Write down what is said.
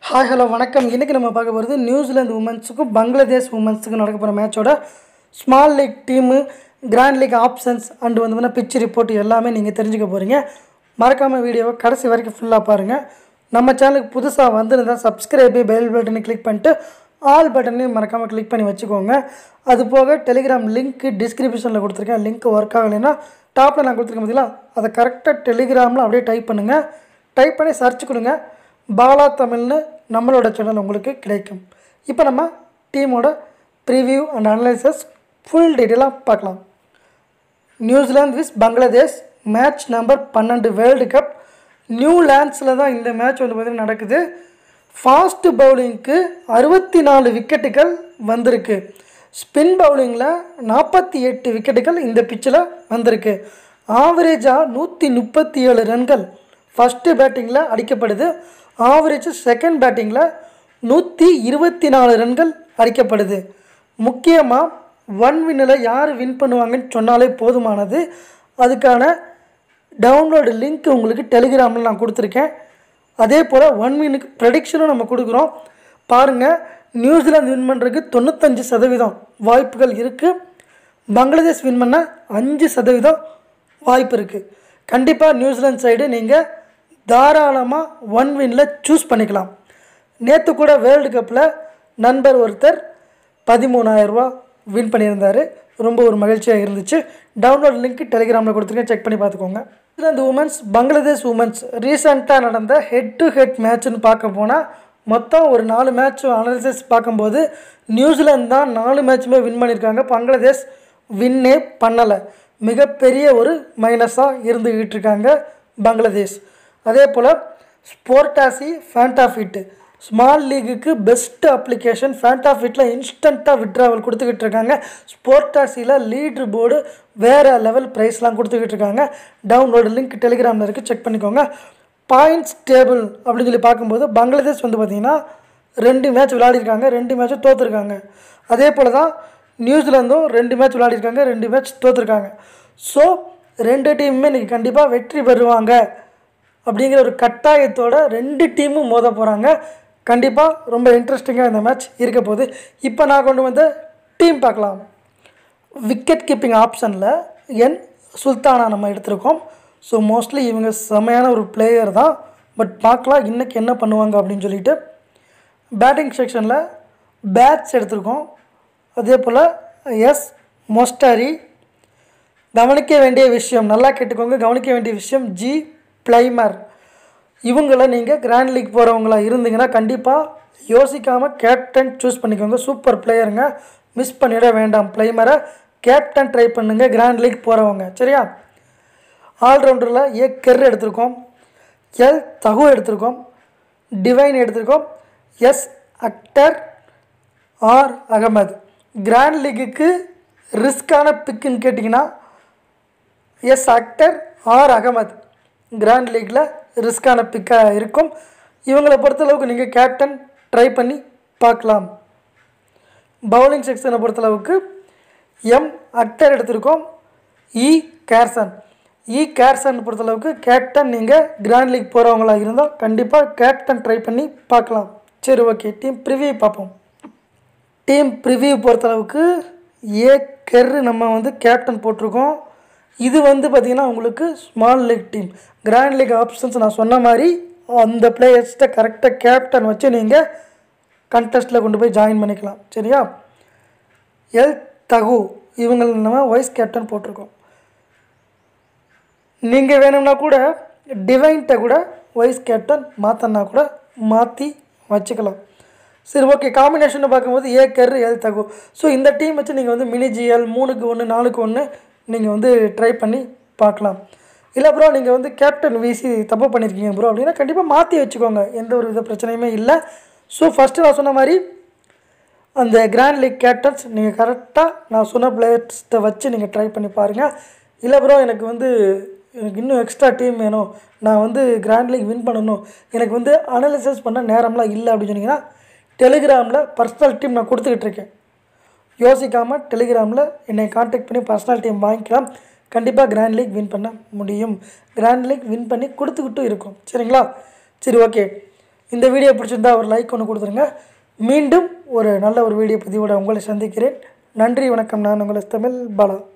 hi hello வணக்கம் இன்றைக்கி நம்ம பார்க்க போகிறது நியூசிலாந்து உமன்ஸுக்கும் பங்களாதேஷ் உமன்ஸுக்கும் நடக்க போகிற மேட்சோட small league team grand league options and வந்து பார்த்தீங்கன்னா பிச் ரிப்போர்ட் எல்லாமே நீங்கள் தெரிஞ்சுக்க போகிறீங்க மறக்காமல் வீடியோவை கடைசி வரைக்கும் ஃபுல்லாக பாருங்கள் நம்ம சேனலுக்கு புதுசாக வந்திருந்தால் சப்ஸ்கிரைபு பெல் பட்டனை கிளிக் பண்ணிட்டு ஆல் பட்டனையும் மறக்காமல் கிளிக் பண்ணி வச்சுக்கோங்க அது போக டெலிகிராம் லிங்க்கு டிஸ்கிரிப்ஷனில் கொடுத்துருக்கேன் லிங்க் ஒர்க் ஆகலைன்னா டாப்பில் நான் கொடுத்துருக்கேன் பார்த்தீங்களா அதை கரெக்டாக டெலிகிராமில் அப்படியே டைப் பண்ணுங்கள் டைப் பண்ணி சர்ச் கொடுங்க பாலா தமிழ்னு நம்மளோட சேனல் உங்களுக்கு கிடைக்கும் இப்போ நம்ம டீமோட ப்ரிவ்யூ அண்ட் அனலைசஸ் ஃபுல் டீட்டெயிலாக பார்க்கலாம் New Zealand vs Bangladesh match number பன்னெண்டு வேர்ல்டு கப் நியூலாண்ட்ஸில் தான் இந்த மேட்ச் வந்து பார்த்திங்கன்னா நடக்குது ஃபாஸ்ட் பவுலிங்க்கு அறுபத்தி நாலு விக்கெட்டுகள் வந்திருக்கு ஸ்பின் பவுலிங்கில் நாற்பத்தி எட்டு விக்கெட்டுகள் இந்த பிச்சில் வந்திருக்கு ஆவரேஜாக நூற்றி முப்பத்தி ஏழு ரன்கள் ஃபஸ்ட்டு பேட்டிங்கில் அடிக்கப்படுது ஆவரேஜ் செகண்ட் பேட்டிங்கில் நூற்றி இருபத்தி நாலு ரன்கள் அடிக்கப்படுது முக்கியமாக ஒன் வின்னில் யார் வின் பண்ணுவாங்கன்னு சொன்னாலே போதுமானது அதுக்கான டவுன்லோடு லிங்க் உங்களுக்கு டெலிகிராமில் நான் கொடுத்துருக்கேன் அதே போல் ஒன் வின்னுக்கு ப்ரெடிக்ஷனும் நம்ம கொடுக்குறோம் பாருங்கள் நியூசிலாந்து வின் பண்ணுறதுக்கு தொண்ணூத்தஞ்சு சதவீதம் வாய்ப்புகள் இருக்குது பங்களாதேஷ் வின் பண்ண அஞ்சு சதவீதம் வாய்ப்பு இருக்குது கண்டிப்பாக நியூசிலாந்து சைடு நீங்கள் தாராளமாக ஒன் வின்னில் சூஸ் பண்ணிக்கலாம் நேற்று கூட வேர்ல்டு கப்பில் நண்பர் ஒருத்தர் பதிமூணாயிரரூவா வின் பண்ணியிருந்தார் ரொம்ப ஒரு மகிழ்ச்சியாக இருந்துச்சு டவுன்லோட் லிங்க் டெலிகிராமில் கொடுத்துருக்கேன் செக் பண்ணி பார்த்துக்கோங்க நியூசிலாந்து உமன்ஸ் பங்களாதேஷ் உமன்ஸ் ரீசெண்டாக நடந்த ஹெட் டு ஹெட் மேட்ச்னு பார்க்க போனால் மொத்தம் ஒரு நாலு மேட்ச் அனாலிசிஸ் பார்க்கும்போது நியூசிலாந்து தான் நாலு மேட்சுமே வின் பண்ணியிருக்காங்க பங்களாதேஷ் வின்னே பண்ணலை மிகப்பெரிய ஒரு மைனஸாக இருந்துக்கிட்டு இருக்காங்க பங்களாதேஷ் அதே போல் ஸ்போர்டாசி ஃபேண்டாஃபிட்டு ஸ்மால் லீகுக்கு பெஸ்ட் அப்ளிகேஷன் ஃபேண்டாஃபிட்டில் இன்ஸ்டண்ட்டாக விட்ராவல் கொடுத்துக்கிட்டு இருக்காங்க ஸ்போர்டாசியில் லீட்ரு போர்டு வேறு லெவல் ப்ரைஸ்லாம் கொடுத்துக்கிட்டு இருக்காங்க டவுன்லோடு லிங்க் டெலிகிராமில் இருக்குது செக் பண்ணிக்கோங்க பாயிண்ட்ஸ் டேபிள் அப்படின்னு சொல்லி பார்க்கும்போது பங்களாதேஷ் வந்து பார்த்திங்கன்னா ரெண்டு மேட்ச் விளையாடிருக்காங்க ரெண்டு மேட்சும் தோற்றுருக்காங்க அதே போல் தான் நியூசிலாந்தும் ரெண்டு மேட்ச் விளையாடிருக்காங்க ரெண்டு மேட்ச் தோற்றுருக்காங்க ஸோ ரெண்டு டீமுமே இன்றைக்கி கண்டிப்பாக வெற்றி பெறுவாங்க அப்படிங்கிற ஒரு கட்டாயத்தோட ரெண்டு டீமும் மோத போகிறாங்க கண்டிப்பாக ரொம்ப இன்ட்ரெஸ்டிங்காக இந்த மேட்ச் இருக்க போகுது இப்போ நான் கொண்டு வந்த டீம் பார்க்கலாம் விக்கெட் கீப்பிங் ஆப்ஷனில் என் சுல்தானா நம்ம எடுத்திருக்கோம் ஸோ மோஸ்ட்லி இவங்க செமையான ஒரு பிளேயர் தான் பட் பார்க்கலாம் இன்றைக்கி என்ன பண்ணுவாங்க அப்படின்னு சொல்லிட்டு பேட்டிங் செக்ஷனில் பேட்ஸ் எடுத்திருக்கோம் அதே போல் எஸ் மொஸ்டாரி கவனிக்க வேண்டிய விஷயம் நல்லா கேட்டுக்கோங்க கவனிக்க வேண்டிய விஷயம் ஜி பிளைமர் இவங்கள நீங்கள் கிராண்ட் லீக் போகிறவங்களா இருந்தீங்கன்னா கண்டிப்பாக யோசிக்காமல் கேப்டன் சூஸ் பண்ணிக்கோங்க சூப்பர் பிளேயருங்க மிஸ் பண்ணிட வேண்டாம் பிளைமரை கேப்டன் ட்ரை பண்ணுங்கள் கிராண்ட் லீக் போகிறவங்க சரியா ஆல்ரவுண்டரில் ஏ கெர் எடுத்திருக்கோம் எல் தகு எடுத்திருக்கோம் டிவைன் எடுத்திருக்கோம் S Akter R Ahmed grand லீக்குக்கு ரிஸ்க்கான பிக்குன்னு கேட்டிங்கன்னா S Akter R Ahmed grand லீக்கில் ரிஸ்க்கான பிக்காக இருக்கும் இவங்களை பொறுத்தளவுக்கு நீங்கள் கேப்டன் ட்ரை பண்ணி பார்க்கலாம் பவுலிங் செக்ஷனை பொறுத்தளவுக்கு எம் அக்டர் எடுத்திருக்கோம் இ கேர்சன் இ கேர்சன் பொறுத்தளவுக்கு கேப்டன் நீங்கள் கிராண்ட் லீக் போகிறவங்களா இருந்தால் கண்டிப்பாக கேப்டன் ட்ரை பண்ணி பார்க்கலாம் சரி ஓகே டீம் ப்ரிவியூ பார்ப்போம் டீம் ப்ரிவியூ பொறுத்தளவுக்கு ஏ கெர்ரு நம்ம வந்து கேப்டன் போட்டிருக்கோம் இது வந்து பார்த்திங்கன்னா உங்களுக்கு small league team grand league options நான் சொன்ன மாதிரி அந்த பிளேயர்ஸ்கிட்ட கரெக்டாக கேப்டன் வச்சு நீங்கள் கண்டெஸ்ட்டில் கொண்டு போய் ஜாயின் பண்ணிக்கலாம் சரியா எல் தகு இவங்க நம்ம வைஸ் கேப்டன் போட்டிருக்கோம் நீங்கள் வேணும்னா கூட டிவைன்கிட்ட கூட வைஸ் கேப்டன் மாற்றினா கூட மாற்றி வச்சுக்கலாம் சரி ஓகே காம்பினேஷனை பார்க்கும்போது ஏ கரு எல் தகு ஸோ இந்த டீம் வச்சு நீங்கள் வந்து மினி ஜிஎல் மூணுக்கு ஒன்று நாலுக்கு ஒன்று நீங்கள் வந்து ட்ரை பண்ணி பார்க்கலாம் இல்லை ப்ரோ நீங்கள் வந்து கேப்டன் வீசி தப்பு பண்ணியிருக்கீங்க ப்ரோ அப்படின்னா கண்டிப்பாக மாற்றி வச்சுக்கோங்க எந்த ஒரு வித பிரச்சனையுமே இல்லை ஸோ ஃபஸ்ட்டு நான் சொன்ன மாதிரி அந்த கிராண்ட் லீக் கேப்டன்ஸ் நீங்கள் கரெக்டாக நான் சொன்ன பிளேயர்ஸ்கிட்ட வச்சு நீங்கள் ட்ரை பண்ணி பாருங்கள் இல்லை ப்ரோ எனக்கு வந்து எனக்கு இன்னும் எக்ஸ்ட்ரா டீம் வேணும் நான் வந்து கிராண்ட் லீக் வின் பண்ணணும் எனக்கு வந்து அனலிசிஸ் பண்ண நேரம்லாம் இல்லை அப்படின்னு சொன்னீங்கன்னா டெலிகிராமில் பர்சனல் டீம் நான் கொடுத்துக்கிட்டு இருக்கேன் யோசிக்காமல் டெலிகிராமில் என்னை காண்டாக்ட் பண்ணி பர்சனல் டீம் வாங்கிக்கலாம் கண்டிப்பாக கிராண்ட் லீக் வின் பண்ண முடியும் கிராண்ட் லீக் வின் பண்ணி கொடுத்துக்கிட்டும் இருக்கும் சரிங்களா சரி ஓகே இந்த வீடியோ பிடிச்சிருந்தா ஒரு லைக் ஒன்று கொடுத்துருங்க மீண்டும் ஒரு நல்ல ஒரு வீடியோ பதிவோட உங்களை சந்திக்கிறேன் நன்றி வணக்கம் நான் உங்களை தமிழ் பாலா